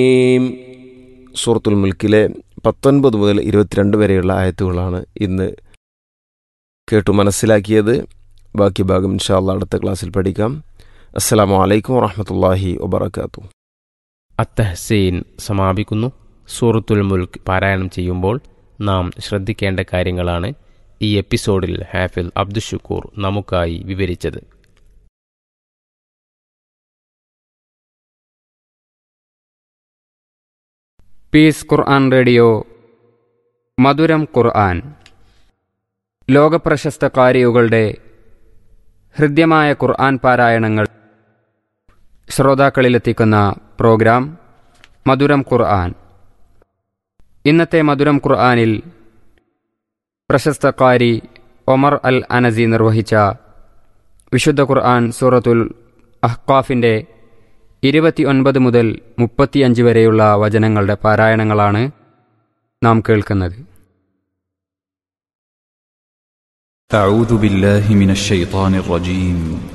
സൂറത്തുൽ മുൽക്കിലെ പത്തൊൻപത് മുതൽ ഇരുപത്തിരണ്ട് വരെയുള്ള ആയത്തുകളാണ് ഇന്ന് കേട്ടു മനസ്സിലാക്കിയത് ബാക്കി ഭാഗം ഇൻഷാല്ല അടുത്ത ക്ലാസ്സിൽ പഠിക്കാം അസ്സലാമു അലൈക്കും വറഹമത്തല്ലാഹി വബർക്കാത്തു അത്തഹസീൻ സമാപിക്കുന്നു സൂറത്തുൽ മുൽക്ക് പാരായണം ചെയ്യുമ്പോൾ നാം ശ്രദ്ധിക്കേണ്ട കാര്യങ്ങളാണ് ഈ എപ്പിസോഡിൽ ഹാഫിൽ അബ്ദുഷുക്കൂർ നമുക്കായി വിവരിച്ചത് പീസ് ഖുർആൻ റേഡിയോ മധുരം ഖുർആൻ ലോകപ്രശസ്ത കാരികളുടെ ഹൃദ്യമായ ഖുർആൻ പാരായണങ്ങൾ ശ്രോതാക്കളിലെത്തിക്കുന്ന പ്രോഗ്രാം മധുരം ഖുർആൻ ഇന്നത്തെ മധുരം ഖുർആനിൽ പ്രശസ്ത കാരി ഒമർ അൽ അനസി നിർവഹിച്ച വിശുദ്ധ ഖുർആൻ സൂറത്തുൽ അഹ്കാഫിൻ്റെ ഇരുപത്തിയൊൻപത് മുതൽ മുപ്പത്തിയഞ്ച് വരെയുള്ള വചനങ്ങളുടെ പാരായണങ്ങളാണ് നാം കേൾക്കുന്നത് أعوذ بالله من الشيطان الرجيم